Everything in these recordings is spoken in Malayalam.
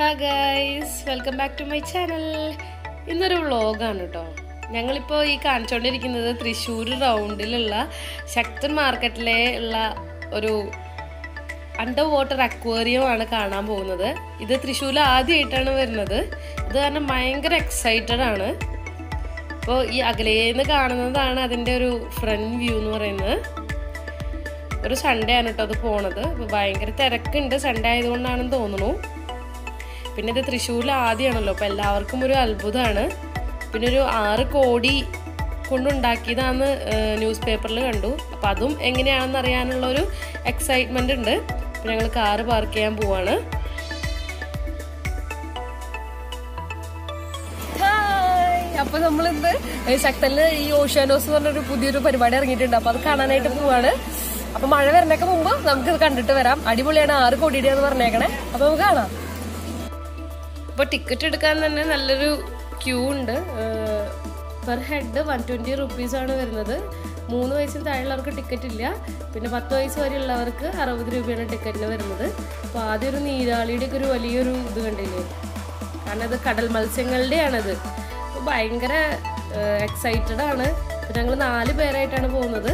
hello guys welcome back to my channel ഇന്നൊരു വ്ളോഗാണ് കേട്ടോ ഞങ്ങളിപ്പോൾ ഈ കാണിച്ചുകൊണ്ടിരിക്കുന്നത് തൃശ്ശൂർ റൗണ്ടിലുള്ള ശക്തൻ മാർക്കറ്റിലെ ഉള്ള ഒരു അണ്ടർ വാട്ടർ അക്വേറിയമാണ് കാണാൻ പോകുന്നത് ഇത് തൃശ്ശൂരിൽ ആദ്യമായിട്ടാണ് വരുന്നത് ഇത് കാരണം ഭയങ്കര എക്സൈറ്റഡ് ആണ് അപ്പോൾ ഈ അകലേന്ന് കാണുന്നതാണ് അതിൻ്റെ ഒരു ഫ്രണ്ട് വ്യൂ എന്ന് പറയുന്നത് ഒരു സൺഡേ ആണ് കേട്ടോ അത് പോണത് അപ്പോൾ ഭയങ്കര തിരക്കുണ്ട് സൺഡേ ആയതുകൊണ്ടാണെന്ന് തോന്നുന്നു പിന്നെ ഇത് തൃശ്ശൂരിൽ ആദ്യമാണല്ലോ അപ്പോൾ എല്ലാവർക്കും ഒരു അത്ഭുതമാണ് പിന്നെ ഒരു ആറ് കോടി കൊണ്ടുണ്ടാക്കിയതാന്ന് ന്യൂസ് പേപ്പറിൽ കണ്ടു അപ്പോൾ അതും എങ്ങനെയാണെന്ന് അറിയാനുള്ള ഒരു എക്സൈറ്റ്മെൻ്റ് ഉണ്ട് അപ്പോൾ ഞങ്ങൾ കാറ് പാർക്ക് ചെയ്യാൻ പോവാണ് അപ്പൊ നമ്മളിന്ന് ശക്തനില് ഈ ഓഷ്യാനോസ് എന്ന് പറഞ്ഞൊരു പുതിയൊരു പരിപാടി ഇറങ്ങിയിട്ടുണ്ട് അപ്പൊ അത് കാണാനായിട്ട് പോവാണ് അപ്പൊ മഴ വരണേക്ക് മുമ്പ് നമുക്ക് ഇത് കണ്ടിട്ട് വരാം അടിപൊളിയാണ് ആറ് കോടിയുടെയാന്ന് പറഞ്ഞേക്കണേ അപ്പൊ നമുക്ക് കാണാം അപ്പോൾ ടിക്കറ്റ് എടുക്കാൻ തന്നെ നല്ലൊരു ക്യൂ ഉണ്ട് പെർ ഹെഡ് വൺ ട്വൻറ്റി റുപ്പീസാണ് വരുന്നത് മൂന്ന് വയസ്സിന് താഴെയുള്ളവർക്ക് ടിക്കറ്റ് ഇല്ല പിന്നെ പത്ത് വയസ്സ് വരെയുള്ളവർക്ക് അറുപത് രൂപയാണ് ടിക്കറ്റിന് വരുന്നത് അപ്പോൾ ആദ്യം ഒരു നീരാളിയുടെ ഒക്കെ ഒരു വലിയൊരു ഇത് കണ്ടില്ലേ കാരണം ഇത് കടൽ മത്സ്യങ്ങളുടെയാണത് അപ്പോൾ ഭയങ്കര എക്സൈറ്റഡ് ആണ് അപ്പോൾ ഞങ്ങൾ നാല് പേരായിട്ടാണ് പോകുന്നത്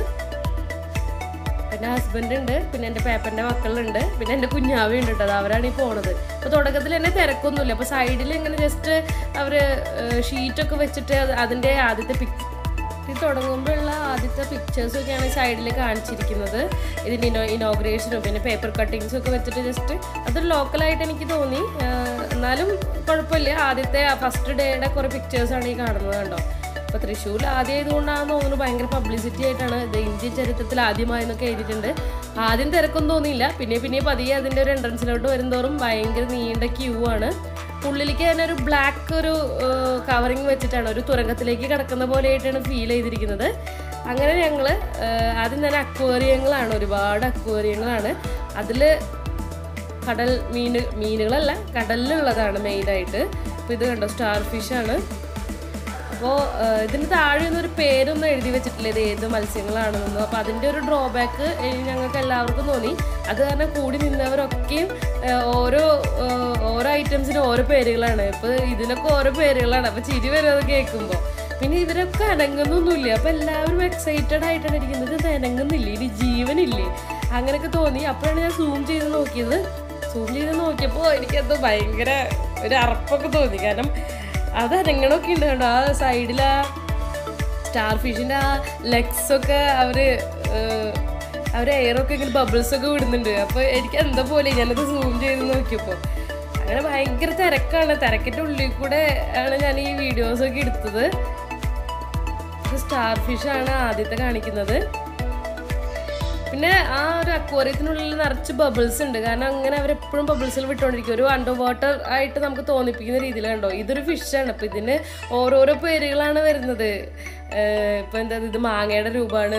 പിന്നെ ഹസ്ബൻഡ് ഉണ്ട് പിന്നെ എൻ്റെ പേപ്പറിൻ്റെ മക്കളുണ്ട് പിന്നെ എൻ്റെ കുഞ്ഞാവി ഉണ്ട് കേട്ടോ അവരാണ് ഈ പോണത് അപ്പോൾ തുടക്കത്തിൽ തന്നെ തിരക്കൊന്നുമില്ല അപ്പോൾ സൈഡിൽ ഇങ്ങനെ ജസ്റ്റ് അവർ ഷീറ്റൊക്കെ വെച്ചിട്ട് അത് അതിൻ്റെ ആദ്യത്തെ പിക് ഇത് തുടങ്ങുമ്പോഴുള്ള ആദ്യത്തെ പിക്ചേഴ്സ് ഒക്കെയാണ് സൈഡിൽ കാണിച്ചിരിക്കുന്നത് ഇതിൻ്റെ ഇനോ ഇനോഗ്രേഷനും പിന്നെ പേപ്പർ കട്ടിങ്സും ഒക്കെ വെച്ചിട്ട് ജസ്റ്റ് അതൊരു ലോക്കലായിട്ട് എനിക്ക് തോന്നി എന്നാലും കുഴപ്പമില്ല ആദ്യത്തെ ഫസ്റ്റ് ഡേയുടെ കുറേ പിക്ചേഴ്സാണ് ഈ കാണുന്നത് കണ്ടോ അപ്പോൾ തൃശ്ശൂരിൽ ആദ്യമായതുകൊണ്ടാണെന്ന് തോന്നുന്നു ഭയങ്കര പബ്ലിസിറ്റി ആയിട്ടാണ് ഇത് ഇന്ത്യൻ ചരിത്രത്തിൽ ആദ്യമായെന്നൊക്കെ എഴുതിയിട്ടുണ്ട് ആദ്യം തിരക്കൊന്നും തോന്നിയില്ല പിന്നെ പിന്നെ പതിയെ അതിൻ്റെ ഒരു എൻട്രൻസിലോട്ട് വരുന്തോറും ഭയങ്കര നീണ്ട ക്യൂ ആണ് ഉള്ളിലേക്ക് തന്നെ ഒരു ബ്ലാക്ക് ഒരു കവറിങ് വെച്ചിട്ടാണ് ഒരു തുരങ്കത്തിലേക്ക് കിടക്കുന്ന പോലെയായിട്ടാണ് ഫീൽ ചെയ്തിരിക്കുന്നത് അങ്ങനെ ഞങ്ങൾ ആദ്യം തന്നെ അക്വേറിയങ്ങളാണ് ഒരുപാട് അക്വേറിയങ്ങളാണ് അതിൽ കടൽ മീൻ മീനുകളല്ല കടലിലുള്ളതാണ് മെയിനായിട്ട് അപ്പോൾ ഇത് കണ്ടോ സ്റ്റാർ ഫിഷാണ് അപ്പോൾ ഇതിന് താഴെ ഒന്നും ഒരു പേരൊന്നും എഴുതി വെച്ചിട്ടില്ല ഇത് ഏത് മത്സ്യങ്ങളാണെന്നൊന്നും അപ്പോൾ അതിൻ്റെ ഒരു ഡ്രോബാക്ക് ഞങ്ങൾക്ക് എല്ലാവർക്കും തോന്നി അത് കാരണം കൂടി നിന്നവരൊക്കെയും ഓരോ ഓരോ ഐറ്റംസിന് ഓരോ പേരുകളാണ് ഇപ്പോൾ ഇതിനൊക്കെ ഓരോ പേരുകളാണ് അപ്പോൾ ചിരി വരുന്നത് കേൾക്കുമ്പോൾ പിന്നെ ഇവരൊക്കെ അനങ്ങുന്നൊന്നുമില്ല അപ്പോൾ എല്ലാവരും എക്സൈറ്റഡ് ആയിട്ടാണ് ഇരിക്കുന്നത് ഇത് അനങ്ങുന്നില്ല ഇനി ജീവനില്ലേ അങ്ങനെയൊക്കെ തോന്നി അപ്പോഴാണ് ഞാൻ സൂം ചെയ്ത് നോക്കിയത് സൂം ചെയ്ത് നോക്കിയപ്പോൾ എനിക്കത് ഭയങ്കര ഒരു അറപ്പൊക്കെ തോന്നി കാരണം അത് അനങ്ങണമൊക്കെ ഉണ്ട് കണ്ടോ ആ സൈഡിൽ ആ സ്റ്റാർ ഫിഷിൻ്റെ ആ ലെഗ്സൊക്കെ അവർ അവർ എയറൊക്കെ ഇങ്ങനെ ബബിൾസ് ഒക്കെ വിടുന്നുണ്ട് അപ്പോൾ എനിക്ക് എന്താ പോലെ ഞാനത് സൂം ചെയ്ത് നോക്കിയപ്പോൾ അങ്ങനെ ഭയങ്കര തിരക്കാണ് തിരക്കിൻ്റെ ഉള്ളിൽ കൂടെ ആണ് ഞാൻ ഈ വീഡിയോസൊക്കെ എടുത്തത് ഇത് സ്റ്റാർ ഫിഷാണ് ആദ്യത്തെ കാണിക്കുന്നത് പിന്നെ ആ ഒരു അക്വേറിയത്തിനുള്ളിൽ നിറച്ച് ബബിൾസ് ഉണ്ട് കാരണം അങ്ങനെ അവർ എപ്പോഴും ബബിൾസിൽ വിട്ടുകൊണ്ടിരിക്കും ഒരു അണ്ടർ വാട്ടർ ആയിട്ട് നമുക്ക് തോന്നിപ്പിക്കുന്ന രീതിയിൽ കണ്ടോ ഇതൊരു ഫിഷാണ് അപ്പം ഇതിന് ഓരോരോ പേരുകളാണ് വരുന്നത് ഇപ്പം എന്താ ഇത് മാങ്ങയുടെ രൂപമാണ്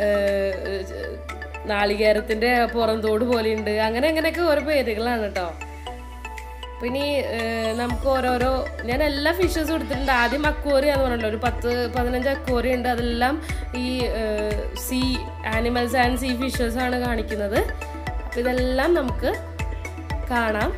നാളികേരത്തിൻ്റെ പുറന്തോട് പോലെയുണ്ട് അങ്ങനെ അങ്ങനെയൊക്കെ ഓരോ പേരുകളാണ് കേട്ടോ അപ്പം ഇനി നമുക്ക് ഓരോരോ ഞാൻ എല്ലാ ഫിഷസും എടുത്തിട്ടുണ്ട് ആദ്യം അക്വേറിയ എന്ന് പറഞ്ഞല്ലോ ഒരു പത്ത് പതിനഞ്ച് അക്വേറിയ ഉണ്ട് അതെല്ലാം ഈ sea animals and sea fishes ആണ് കാണിക്കുന്നത് അപ്പം ഇതെല്ലാം നമുക്ക് കാണാം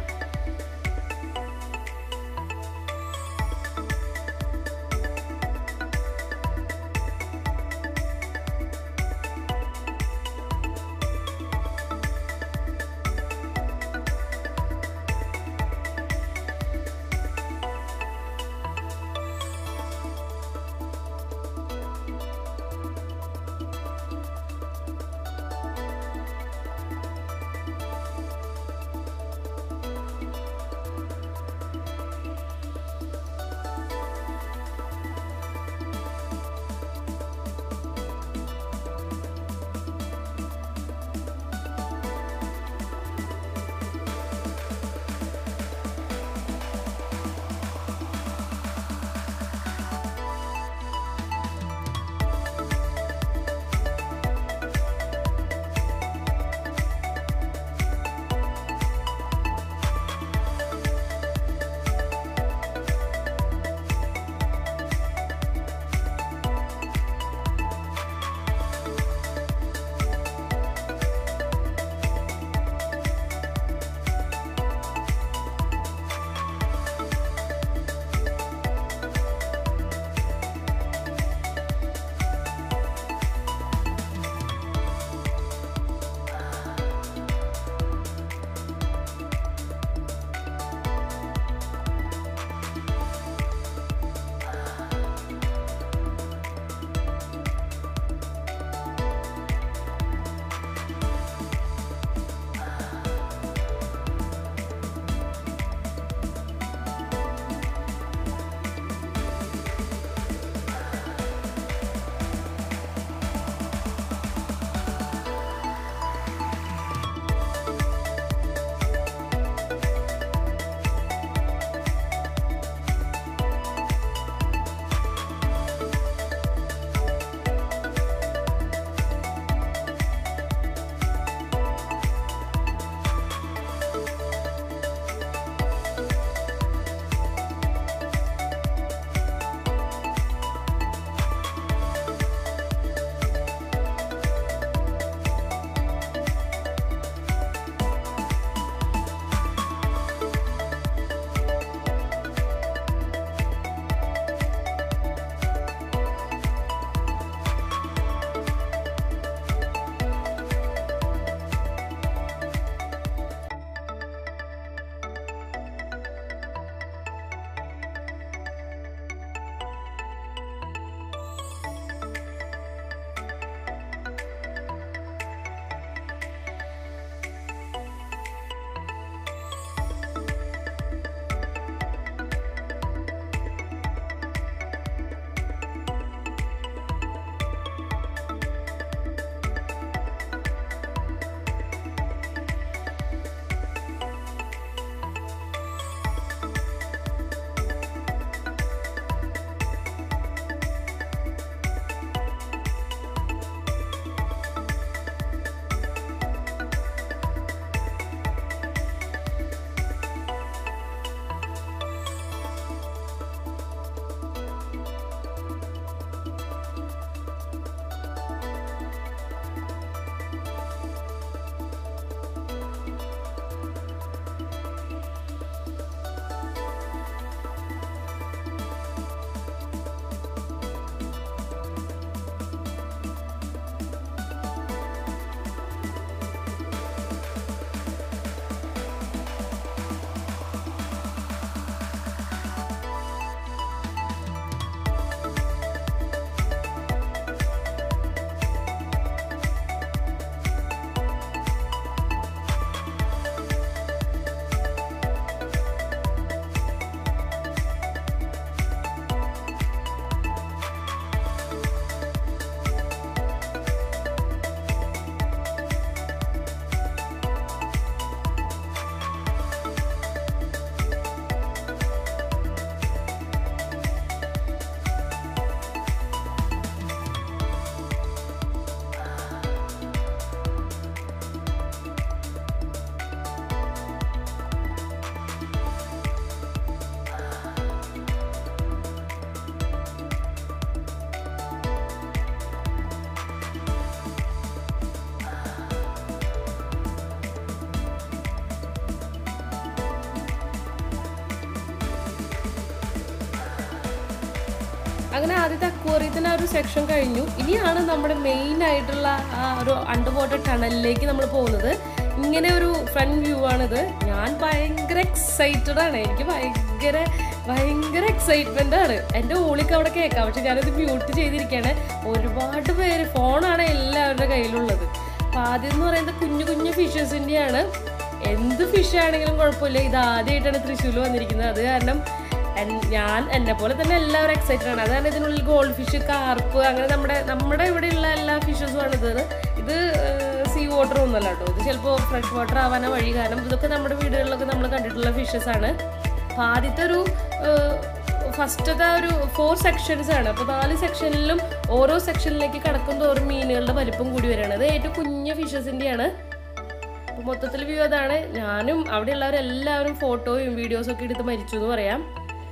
അങ്ങനെ ആദ്യത്തെ അക്വോറിയത്തിന് ആ ഒരു സെക്ഷൻ കഴിഞ്ഞു ഇനിയാണ് നമ്മുടെ മെയിൻ ആയിട്ടുള്ള ആ ഒരു അണ്ടർ വാട്ടർ ടണലിലേക്ക് നമ്മൾ പോകുന്നത് ഇങ്ങനെ ഒരു ഫ്രണ്ട് വ്യൂ ആണിത് ഞാൻ ഭയങ്കര എക്സൈറ്റഡ് ആണ് എനിക്ക് ഭയങ്കര ഭയങ്കര എക്സൈറ്റ്മെന്റ് ആണ് എൻ്റെ ഓളിക്ക് അവിടെ കേൾക്കാം പക്ഷെ ഞാനത് മ്യൂട്ട് ചെയ്തിരിക്കുകയാണ് ഒരുപാട് പേര് ഫോണാണ് എല്ലാവരുടെ കയ്യിലുള്ളത് അപ്പൊ ആദ്യം എന്ന് പറയുന്നത് കുഞ്ഞു കുഞ്ഞു ഫിഷസിൻ്റെയാണ് എന്ത് ഫിഷ് ആണെങ്കിലും കുഴപ്പമില്ല ഇത് ആദ്യമായിട്ടാണ് തൃശ്ശൂർ വന്നിരിക്കുന്നത് അത് കാരണം എൻ- ഞാൻ എന്നെ പോലെ തന്നെ എല്ലാവരും എക്സൈറ്റഡ് ആണ് അതാണ് ഇതിനുള്ളിൽ ഗോൾഡ് ഫിഷ് കാർപ്പ് അങ്ങനെ നമ്മുടെ നമ്മുടെ ഇവിടെയുള്ള എല്ലാ ഫിഷസും ആണ് ഇത് ഇത് സീ വാട്ടർ ഒന്നുമല്ല കേട്ടോ ഇത് ചിലപ്പോൾ ഫ്രഷ് വാട്ടർ ആവാനാ വഴി കാരണം ഇതൊക്കെ നമ്മുടെ വീടുകളിലൊക്കെ നമ്മൾ കണ്ടിട്ടുള്ള ഫിഷസ് ആണ് അപ്പോൾ ആദ്യത്തെ ഒരു ഫസ്റ്റത്തെ ഒരു ഫോർ സെക്ഷൻസ് ആണ് അപ്പോൾ നാല് സെക്ഷനിലും ഓരോ സെക്ഷനിലേക്ക് കടക്കും തോറും മീനുകളുടെ വലിപ്പം കൂടി വരികയാണ് അത് ഏറ്റവും കുഞ്ഞ ഫിഷസിൻ്റെയാണ് അപ്പോൾ മൊത്തത്തിൽ വ്യൂ അതാണ് ഞാനും അവിടെയുള്ളവരെല്ലാവരും ഫോട്ടോയും വീഡിയോസും ഒക്കെ എടുത്ത് മരിച്ചു എന്ന് പറയാം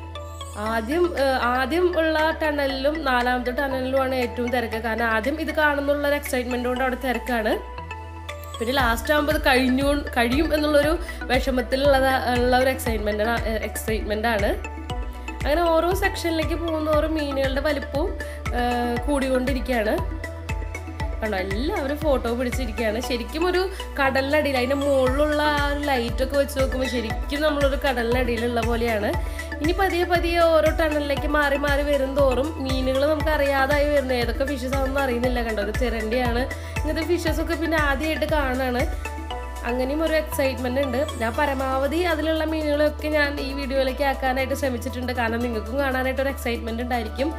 ആദ്യം ഏഹ്, ആദ്യം ഉള്ള ടണലിലും നാലാമത്തെ ടണലിലുമാണ് ഏറ്റവും തിരക്ക് കാരണം ആദ്യം ഇത് കാണുന്നുള്ള ഒരു എക്സൈറ്റ്മെന്റ് കൊണ്ട് അവിടെ തിരക്കാണ് പിന്നെ ലാസ്റ്റ് ആകുമ്പോൾ ഇത് കഴിഞ്ഞു കഴിയും എന്നുള്ളൊരു വിഷമത്തിലുള്ള ഉള്ള ഒരു എക്സൈറ്റ്മെന്റ് എക്സൈറ്റ്മെന്റ് ആണ് അങ്ങനെ ഓരോ സെക്ഷനിലേക്ക് പോകുന്നോറും മീനുകളുടെ വലിപ്പവും ഏഹ്, കൂടിക്കൊണ്ടിരിക്കുകയാണ് കണ്ടോ എല്ലാവരും ഫോട്ടോ പിടിച്ചിരിക്കുകയാണ് ശരിക്കും ഒരു കടലിനടിയിൽ അതിന്റെ മുകളിലുള്ള ആ ഒരു ലൈറ്റ് ഒക്കെ വെച്ച് നോക്കുമ്പോൾ ശരിക്കും നമ്മളൊരു കടലിനടിയിലുള്ള പോലെയാണ് ഇനി പതിയെ പതിയെ ഓരോ ടണലിലേക്ക് മാറി മാറി വരും തോറും മീനുകൾ നമുക്ക് അറിയാതായി വരുന്നത് ഏതൊക്കെ ഫിഷസ് ആണെന്ന് അറിയുന്നില്ല കണ്ടോ ഇത് ചിരണ്ടിയാണ് ഇങ്ങനത്തെ ഫിഷസ് ഒക്കെ പിന്നെ ആദ്യമായിട്ട് കാണാണ് അങ്ങനെയും ഒരു എക്സൈറ്റ്മെന്റ് ഉണ്ട് ഞാൻ പരമാവധി അതിലുള്ള മീനുകളൊക്കെ ഞാൻ ഈ വീഡിയോയിലേക്ക് ആക്കാനായിട്ട് ശ്രമിച്ചിട്ടുണ്ട് കാരണം നിങ്ങൾക്കും കാണാനായിട്ട് ഒരു എക്സൈറ്റ്മെന്റ് ഉണ്ടായിരിക്കും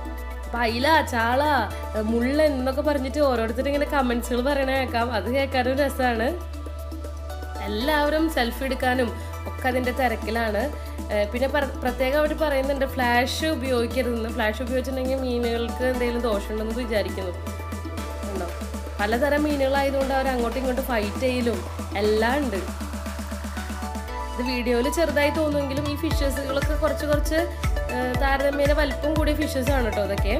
പൈല ചാള മുള്ളൻ എന്നൊക്കെ പറഞ്ഞിട്ട് ഓരോരുത്തരും ഇങ്ങനെ കമന്റ്സുകൾ പറയണ കേൾക്കാം അത് കേൾക്കാനും രസമാണ് എല്ലാവരും സെൽഫി എടുക്കാനും ഒക്കെ അതിന്റെ തിരക്കിലാണ് ഏഹ് പിന്നെ പറ- പ്രത്യേകം അവർ പറയുന്നുണ്ട് ഫ്ലാഷ് ഉപയോഗിക്കരുതെന്ന് ഫ്ലാഷ് ഉപയോഗിച്ചിട്ടുണ്ടെങ്കിൽ മീനുകൾക്ക് എന്തെങ്കിലും ദോഷമുണ്ടെന്ന് വിചാരിക്കുന്നു ഉണ്ടോ പലതരം മീനുകളായതുകൊണ്ട് അവർ അങ്ങോട്ടും ഇങ്ങോട്ടും ഫൈറ്റ് ചെയ്യലും എല്ലാം ഉണ്ട് ഇത് വീഡിയോയിൽ ചെറുതായി തോന്നുമെങ്കിലും ഈ ഫിഷസുകളൊക്കെ കുറച്ച് കുറച്ച് ഏഹ്, താരതമ്യേന വലിപ്പം കൂടിയ ഫിഷസ് ആണ് കേട്ടോ അതൊക്കെ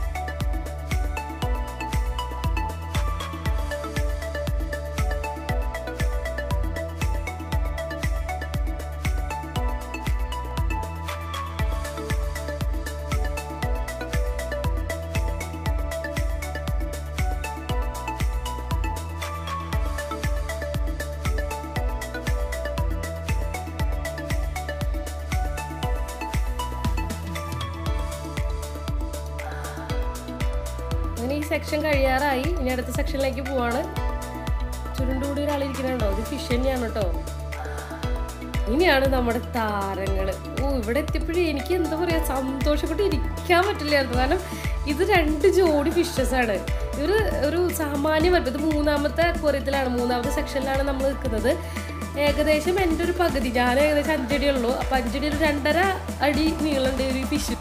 അങ്ങനെ ഈ സെക്ഷൻ കഴിയാറായി ഇനി അടുത്ത സെക്ഷനിലേക്ക് പോവാണ് ചുരുണ്ടുകൂടി ഒരാളിരിക്കുന്നുണ്ടോ ഇത് ഫിഷ് തന്നെയാണ് കേട്ടോ ഇനിയാണ് നമ്മുടെ താരങ്ങള് ഓ ഇവിടെ എത്തിയപ്പോഴേ എനിക്ക് എന്താ പറയാ സന്തോഷപ്പെട്ട് ഇരിക്കാൻ പറ്റില്ലായിരുന്നു കാരണം ഇത് രണ്ട് ജോഡി ഫിഷസ് ആണ് ഇവര് ഒരു സാമാന്യ വലിപ്പം ഇത് മൂന്നാമത്തെ അക്വറിയത്തിലാണ് മൂന്നാമത്തെ സെക്ഷനിലാണ് നമ്മൾ നിൽക്കുന്നത് ഏകദേശം എൻ്റെ ഒരു പകുതി ഞാൻ ഏകദേശം അഞ്ചടി ഉള്ളൂ അപ്പൊ അഞ്ചടി ഒരു രണ്ടര അടി നീളമുണ്ട് ഒരു ഫിഷ്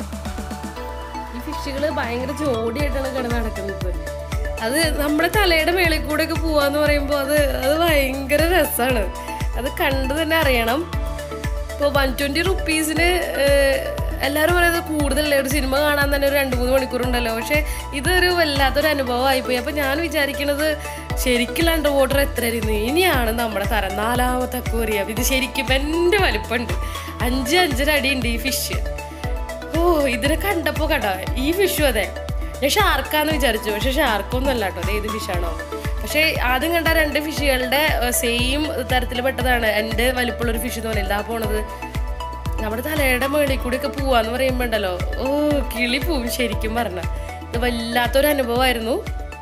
ഈ ഫിഷുകൾ ഭയങ്കര ജോഡിയായിട്ടാണ് കിടന്ന് നടക്കുന്നത് അത് നമ്മുടെ തലയുടെ മേളിൽ കൂടെ ഒക്കെ പോവാന്ന് പറയുമ്പോൾ അത് അത് ഭയങ്കര രസമാണ് അത് കണ്ടു തന്നെ അറിയണം ഇപ്പോൾ വൺ ട്വൻറ്റി റുപ്പീസിന് എല്ലാവരും പറയുന്നത് കൂടുതലല്ലേ ഒരു സിനിമ കാണാൻ തന്നെ ഒരു രണ്ട് മൂന്ന് മണിക്കൂറുണ്ടല്ലോ പക്ഷേ ഇതൊരു വല്ലാത്തൊരു അനുഭവമായിപ്പോയി അപ്പം ഞാൻ വിചാരിക്കണത് ശരിക്കും അണ്ടർ വാട്ടർ എത്ര ഇരുന്ന് ഇനിയാണ് നമ്മുടെ തരം നാലാമത്തെ അക്വേറിയം ഇത് ശരിക്കും എൻ്റെ വലിപ്പമുണ്ട് അഞ്ച് അഞ്ചര അടിയുണ്ട് ഈ ഫിഷ് ഓ ഇതിനെ കണ്ടപ്പോ കണ്ടോ ഈ ഫിഷും അതെ ഞാൻ ഷാർക്കാന്ന് വിചാരിച്ചു പക്ഷെ ഷാർക്കൊന്നും അല്ല കേട്ടോ ഏത് ഫിഷാണോ പക്ഷേ ആദ്യം കണ്ട രണ്ട് ഫിഷുകളുടെ സെയിം തരത്തിൽ പെട്ടതാണ് എൻ്റെ വലിപ്പമുള്ള ഒരു ഫിഷ് എന്ന് പറയുന്നത് ഇതാ പോണത് നമ്മുടെ തലയുടെ മുകളിൽ കൂടി ഒക്കെ പോവാന്ന് പറയുമ്പോ ഉണ്ടല്ലോ ഓ കിളി പോവും ശരിക്കും പറഞ്ഞ ഇത് വല്ലാത്തൊരു അനുഭവമായിരുന്നു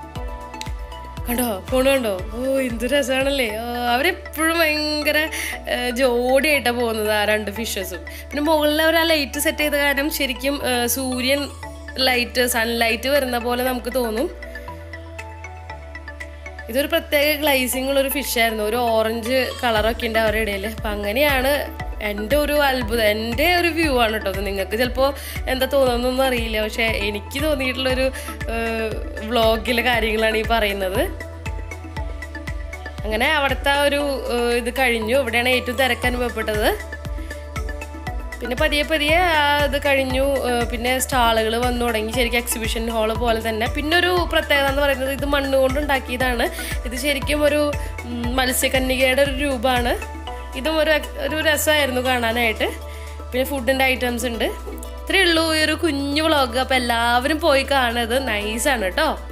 കണ്ടോ പോണു കണ്ടോ ഓ എന്ത് രസമാണല്ലേ ആ, അവരെപ്പോഴും ഭയങ്കര ഏ, ജോഡിയായിട്ടാണ് പോകുന്നത് ആ രണ്ട് ഫിഷസും പിന്നെ മുകളിൽ അവർ ആ ലൈറ്റ് സെറ്റ് ചെയ്ത കാരണം ശരിക്കും ഏ, സൂര്യൻ ലൈറ്റ് സൺലൈറ്റ് വരുന്ന പോലെ നമുക്ക് തോന്നും ഇതൊരു പ്രത്യേക ഗ്ലൈസിംഗ് ഉള്ള ഒരു ഫിഷായിരുന്നു ഒരു ഓറഞ്ച് കളറൊക്കെ ഉണ്ട് അവരുടെ ഇടയിൽ അപ്പം അങ്ങനെയാണ് എൻ്റെ ഒരു അത്ഭുതം എൻ്റെ ഒരു വ്യൂ ആണ് കേട്ടോ അത് നിങ്ങൾക്ക് ചിലപ്പോൾ എന്താ തോന്നുന്നൊന്നും അറിയില്ല പക്ഷേ എനിക്ക് തോന്നിയിട്ടുള്ളൊരു വ്ളോഗിലെ കാര്യങ്ങളാണ് ഈ പറയുന്നത് അങ്ങനെ അവിടുത്തെ ആ ഒരു ഏഹ്, ഇത് കഴിഞ്ഞു ഇവിടെയാണ് ഏറ്റവും തിരക്ക് അനുഭവപ്പെട്ടത് പിന്നെ പതിയെ പതിയെ ആ ഇത് കഴിഞ്ഞു ഏഹ് പിന്നെ സ്റ്റാളുകൾ വന്നു തുടങ്ങി ശരിക്കും എക്സിബിഷൻ ഹാള് പോലെ തന്നെ പിന്നെ ഒരു പ്രത്യേകത എന്ന് പറയുന്നത് ഇത് മണ്ണ് കൊണ്ട് ഉണ്ടാക്കിയതാണ് ഇത് ശരിക്കും ഒരു ഉം, മത്സ്യകന്യകയുടെ ഒരു രൂപമാണ് ഇതും ഒരു ex- ഒരു രസമായിരുന്നു കാണാനായിട്ട് പിന്നെ ഫുഡിൻ്റെ ഐറ്റംസ് ഉണ്ട് ഇത്രയേ ഉള്ളൂ ഈ ഒരു കുഞ്ഞു വ്ളോഗ് അപ്പൊ എല്ലാവരും പോയി കാണുന്നത് നൈസാണ് കേട്ടോ